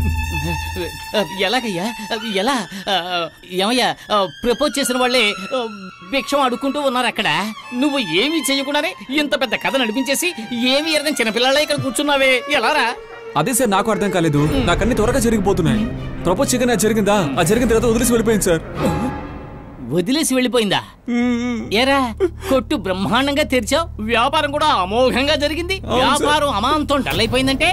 ఎలాగయ్యా ఎలా ఆ, ఏమయ్యా ప్రపోజ్ చేసిన వాళ్ళే ఆ, భిక్షం అడుక్కుంటూ ఉన్నారు అక్కడ నువ్వు ఏమీ చేయకుండానే ఇంత పెద్ద కథ నడిపించేసి ఏమి ఎరగని చిన్నపిల్లలే ఇక్కడ కూర్చున్నావే ఎలారా అదే సార్ నాకు అర్థం కాలేదు నాకన్నీ త్వరగా జరిగిపోతున్నాయి ప్రపోజ్ చికెన్ అది జరిగిందా ఆ జరిగిన తర్వాత వదిలేసి వెళ్ళిపోయింది సార్ వదిలేసి వెళ్ళిపోయిందా ఏరా కొట్టు బ్రహ్మాండంగా తెరిచావు వ్యాపారం కూడా అమోఘంగా జరిగింది అవును సార్. వ్యాపారం అమాంతం డల్ అయిపోయిందంటే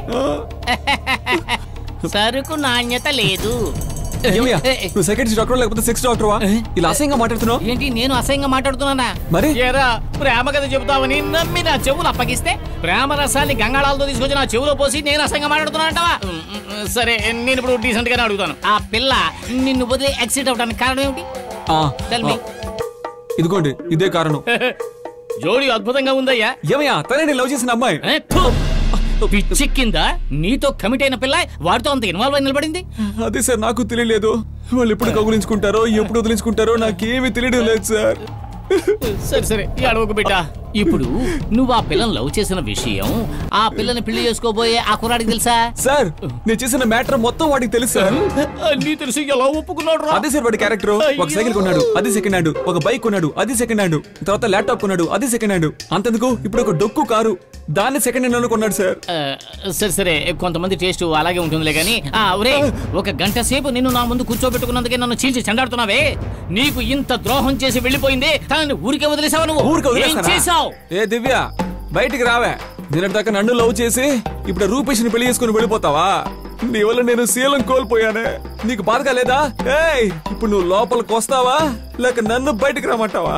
సరుకు నాణ్యత లేదు ఏమయ్యా నువ్వు సెకండ్ డాక్టర్ లేకపోతే సెక్స్ డాక్టర్ వా ఇలా అసహ్యంగా మాట్లాడుతున్నావు ఏంటి నేను అసహ్యంగా మాట్లాడుతున్నానా మరి? ఏరా ప్రేమ కథ చెబుతావని నమ్మి నా చెవులు అప్పగిస్తే ప్రేమ రసాన్ని గంగాళాలతో తీసుకొచ్చి నా చెవులో పోసి నేను అసహ్యంగా మాట్లాడుతున్నానంటావా ఉమ్, ఉమ్, సరే నేను ఇప్పుడు డీసెంట్ గానే అడుగుతాను ఆ పిల్ల నిన్ను వదిలే యాక్సిడెంట్ అవడానికి కారణం ఏమిటి ఆ, Tell me. ఆ. ఇదిగోండి ఇదే కారణం జోడి అద్భుతంగా ఉందయ్యా ఏమయ్యా తనే నేను లవ్ చేసిన అమ్మాయి ఏ, థు. పిచ్చెక్కిందా నీతో కమిట్ అయిన పిల్ల వాడితో అంత ఇన్వాల్వ్ అయి నిలబడింది అదే సార్ నాకు తెలియలేదు వాళ్ళు ఎప్పుడు కగులించుకుంటారో ఎప్పుడు వదిలించుకుంటారో నాకేమీ తెలియడం లేదు సార్ సరే సరే అడవకు బిడ్డ ఇప్పుడు నువ్వు ఆ పిల్లని లవ్ చేసిన విషయం ఆ పిల్లని పెళ్లి చేసుకోబోయే ఆ కుర్రాడికి తెలుసా సార్ నేను చేసిన మ్యాటర్ మొత్తం వాడికి తెలుసు సార్ నీ తెలిసి ఎలా ఒప్పుకున్నాడు అదే సార్ వాడి క్యారెక్టర్ ఒక సైకిల్ కొన్నాడు అది సెకండ్ హ్యాండ్ ఒక బైక్ కొన్నాడు అది సెకండ్ హ్యాండ్ తర్వాత ల్యాప్టాప్ కొన్నాడు అది సెకండ్ హ్యాండ్ అంతెందుకు ఇప్పుడు ఒక డొక్కు కారు దాన్ని సెకండ్ హ్యాండ్ లో కొన్నాడు సార్ సరే సరే కొంతమంది టేస్ట్ అలాగే ఉంటుందిలే కానీ ఆ, ఒరే ఒక గంట సేపు నిన్ను నా ముందు కూర్చోబెట్టుకున్నందుకే నన్ను చీల్చి చెండాడుతున్నావే నీకు ఇంత ద్రోహం చేసి వెళ్ళిపోయింది తనని ఊరికే వదిలేసావా నువ్వు ఊరికి ఏం వదిలేస్తానా? చేసావు ఏ దివ్య బయటికి రావే నిన్నటి దాకా నన్ను లవ్ చేసి ఇప్పుడు రూపేష్ని పెళ్లి చేసుకుని వెళ్ళిపోతావా నీ వల్ల నేను శీలం కోల్పోయానే నీకు బాధగా లేదా ఏయ్ ఇప్పుడు నువ్వు లోపలికి వస్తావా లేక నన్ను బయటికి రమ్మంటావా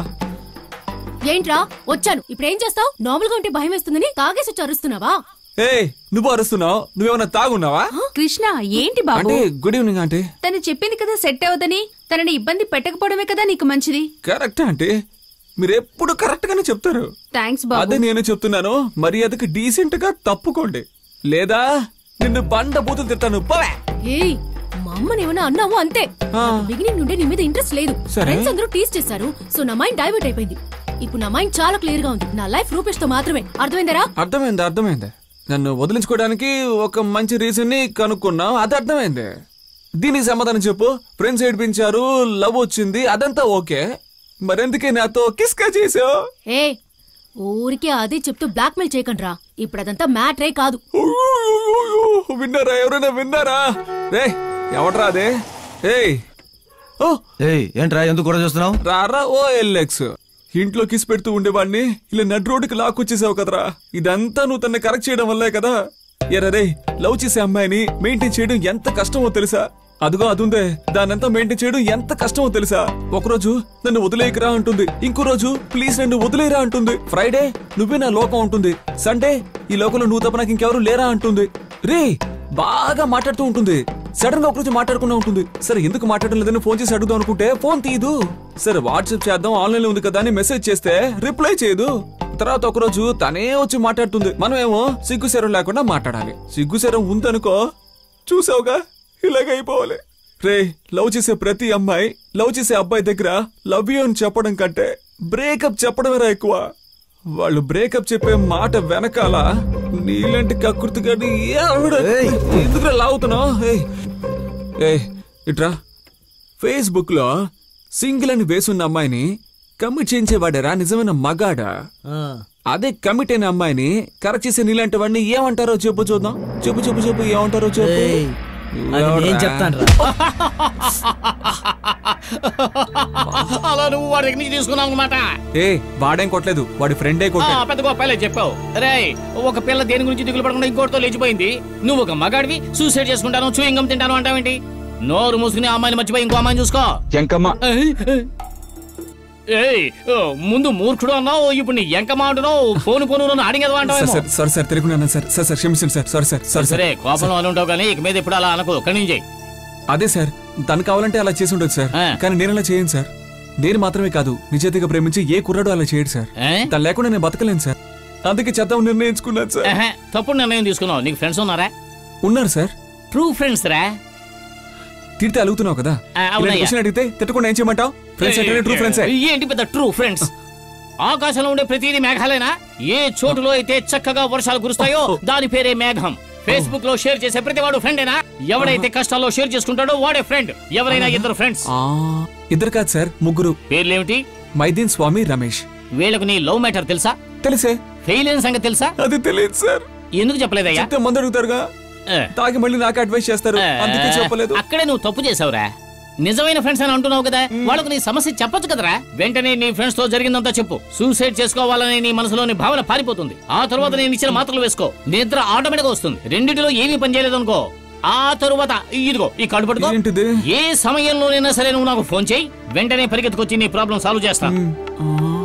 ఏంట్రా వచ్చాను ఇప్పుడు ఏం చేస్తావు నార్మల్ గా ఉంటే భయం వేస్తుందని తాగేసి వచ్చి అరుస్తున్నావా ఏయ్ నువ్వు అరుస్తున్నావు నువ్వేమన్నా తాగున్నావా కృష్ణ ఏంటి బాబు అంటే గుడ్ ఈవినింగ్ ఆంటీ తను చెప్పింది కదా సెట్ అవ్వదని తనని ఇబ్బంది పెట్టకపోవడమే కదా నీకు మంచిది కరెక్ట్ ఆంటీ మీరు ఎప్పుడు కరెక్ట్ గానే చెప్తారు థ్యాంక్స్ అదే బాబు నేను చెప్తున్నాను మర్యాదకి డీసెంట్ గా తప్పుకోండి లేదా నిన్ను బండ బూతులు తిట్టాను పోవే ఏయ్ మా అమ్మని ఏమైనా అన్నావు అంతే బిగినింగ్ నుండి నీ మీద ఇంట్రెస్ట్ లేదు సరే. ఫ్రెండ్స్ అందరూ టీస్ చేశారు సో నా మైండ్ డైవర్ట్ అయిపోయింది ఇప్పుడు నా మైండ్ చాలా క్లియర్ గా ఉంది నా లైఫ్ రూపేష్ తో మాత్రమే అర్థమైందరా అర్థమైంది అర్థమైంది నన్ను వదిలించుకోవడానికి ఒక మంచి రీజన్ ని కనుక్కున్నావు అది అర్థమైంది దీనికి సమాధానం చెప్పు ఫ్రెండ్స్ ఏడిపించారు లవ్ వచ్చింది అదంతా ఓకే మరెందుకే నాతో కిస్కా చేసావు ఏ ఊరికే అదే చెప్తూ బ్లాక్ మెయిల్ చేయకండి ఇప్పుడు అదంతా మ్యాటరే కాదు విన్నారా ఎవరైనా విన్నారా రే ఎవడ్రా అదే ఏయ్ ఓ ఏయ్ ఏంట్రా ఎందుకు కూడా చూస్తున్నావు రారా ఓ ఎల్ఎక్స్ ఇంట్లో కిస్ పెడుతూ ఉండేవాడిని ఇలా నడ్ రోడ్డుకి లాక్కొచ్చేసావు కదరా ఇదంతా నువ్వు తన్ని కరెక్ట్ చేయడం వల్లే కదా ఎరా రే లవ్ చేసే అమ్మాయిని మెయింటైన్ చేయడం ఎంత కష్టమో తెలుసా అదిగో అదుందే దానంతా మెయింటైన్ చేయడం ఎంత కష్టమో తెలుసా ఒకరోజు నన్ను వదిలేయకరా అంటుంది ఇంకో రోజు ప్లీజ్ నన్ను వదిలేరా అంటుంది ఫ్రైడే నువ్వే నా లోకం ఉంటుంది సండే ఈ లోకంలో నువ్వు తప్ప నాకు ఇంకెవరు లేరా అంటుంది రే బాగా మాట్లాడుతూ ఉంటుంది సడన్ గా ఒకరోజు మాట్లాడకుండా ఉంటుంది సరే ఎందుకు మాట్లాడడం లేదని ఫోన్ చేసి అడుగుదాం అనుకుంటే ఫోన్ తీయదు సరే వాట్సాప్ చేద్దాం ఆన్లైన్ లో ఉంది కదా అని మెసేజ్ చేస్తే రిప్లై చేయదు తర్వాత ఒకరోజు తనే వచ్చి మాట్లాడుతుంది మనమేమో సిగ్గు శరం లేకుండా మాట్లాడాలి సిగ్గు శరం ఉందనుకో చూసావుగా ఇలాగ అయిపోవాలి రే లవ్ చేసే ప్రతి అమ్మాయి లవ్ చేసే అబ్బాయి దగ్గర లవ్ యూ అని చెప్పడం కంటే బ్రేకప్ చెప్పడమేరా ఎక్కువ వాళ్ళు బ్రేకప్ చెప్పే మాట వెనకాల నీలాంటి కకృతి గాని ఎందుకు లాగుతున్నావు ఏ ఇట్రా ఫేస్బుక్ లో సింగిల్ అని వేసున్న అమ్మాయిని కమిట్ చేయించేవాడరా నిజమైన మగాడా అదే కమిట్ అయిన అమ్మాయిని కరెక్ట్ చేసే నీలాంటి వాడిని ఏమంటారో చెప్పు చూద్దాం చెప్పు చెప్పు చెప్పు ఏమంటారో చెప్పు అది నేను ఎవడ్రా? చెప్తాను అలా నువ్వు వాడి దగ్గర నుంచి తీసుకున్నావు అనమాట ఏ వాడేం కొట్టలేదు వాడి ఫ్రెండే కొట్టాడు పెద్ద గొప్పలే చెప్పావు రే ఒక పిల్ల దేని గురించి దిగులు పడకుండా ఇంకోటితో లేచిపోయింది నువ్వు ఒక మగాడివి సూసైడ్ చేసుకుంటాను చూయింగం తింటాను అంటావేంటి నోరు మూసుకుని ఆ అమ్మాయిని మర్చిపోయి ఇంకో అమ్మాయిని చూసుకో ఎంకమ్మ ఏయ్ ఓ, ముందు మూర్ఖుడు అన్నావు ఇప్పుడు నీ ఎంకమా అంటున్నావు పోను పోను నన్ను అడిగేది సార్ అంటావేమో సార్ సారీ సార్ తెలుగున్నాను సార్ సార్ సార్ క్షమించండి సార్ సారీ సార్ సారీ సరే సార్ కోపంలో అని ఉంటావు కానీ ఇక మీద ఇప్పుడు అలా అనకు కడి నుంచి అదే సార్ తను కావాలంటే అలా చేసి ఉండొచ్చు సార్ కానీ నేను అలా చేయను సార్ నేను మాత్రమే కాదు నిజాయితీగా ప్రేమించి ఏ కుర్రాడు అలా చేయడు సార్ తను లేకుండా నేను బతకలేను సార్ అందుకే చేద్దాం నిర్ణయించుకున్నాను సార్ ఆహా, తప్పుడు నిర్ణయం తీసుకున్నావు నీకు ఫ్రెండ్స్ ఉన్నారా ఉన్నారు సార్ ట్రూ ఫ్రెండ్స్ రా తిడితే అలుగుతున్నావు కదా ఆ, ఇలాంటి అవునయ్యా. క్వశ్చన్ అడిగితే తిట్టకుండా ఏం చేయమంటావు ఫ్రెండ్స్ అంటే ట్రూ ఫ్రెండ్స్ ఏంటి పెద్ద ట్రూ ఫ్రెండ్స్ ఆకాశంలో ఉండే ప్రతిదీ మేఘాలేనా ఏ చోటులో అయితే చక్కగా వర్షాలు కురుస్తాయో దాని పేరే మేఘం ఫేస్బుక్ లో షేర్ చేసే ప్రతి వాడు ఫ్రెండేనా ఎవడైతే కష్టాల్లో షేర్ చేసుకుంటాడో వాడే ఫ్రెండ్ ఎవరైనా ఇద్దరు ఫ్రెండ్స్ ఆ, ఇద్దరు కాదు సార్ ముగ్గురు పేర్లేమిటి మైదీన్ స్వామి రమేష్ వీళ్ళకు నీ లవ్ మ్యాటర్ తెలుసా తెలిసే ఫెయిల్ అయిన సంగతి తెలుసా అది తెలియదు సార్ ఎందుకు చెప్పలేదయ్యా చెప్తే మందు అడుగుతారుగా ఆ, తాగి మళ్ళీ నాకు అడ్వైస్ చేస్తారు ఆ, అందుకే చెప్పలేదు అక్కడే నువ్వు తప్పు చేసావురా నిజమైన ఫ్రెండ్స్ అని అంటున్నావు కదా వాళ్ళకు నీ సమస్య చెప్పొచ్చు కదరా వెంటనే నీ ఫ్రెండ్స్ తో జరిగిందంతా చెప్పు సూసైడ్ చేసుకోవాలనే నీ మనసులోని భావన పారిపోతుంది ఆ తర్వాత నేను ఇచ్చిన మాత్రలు వేసుకో నిద్ర ఆటోమేటిక్ వస్తుంది రెండిటిలో ఏమీ పనిచేయలేదు అనుకో ఆ తరువాత ఇదిగో ఈ కార్డు పట్టుకో ఏంటిది? ఏ సమయంలోనైనా సరే నువ్వు నాకు ఫోన్ చేయి వెంటనే పరిగెత్తుకొచ్చి నీ ప్రాబ్లం సాల్వ్ చేస్తా ఆ,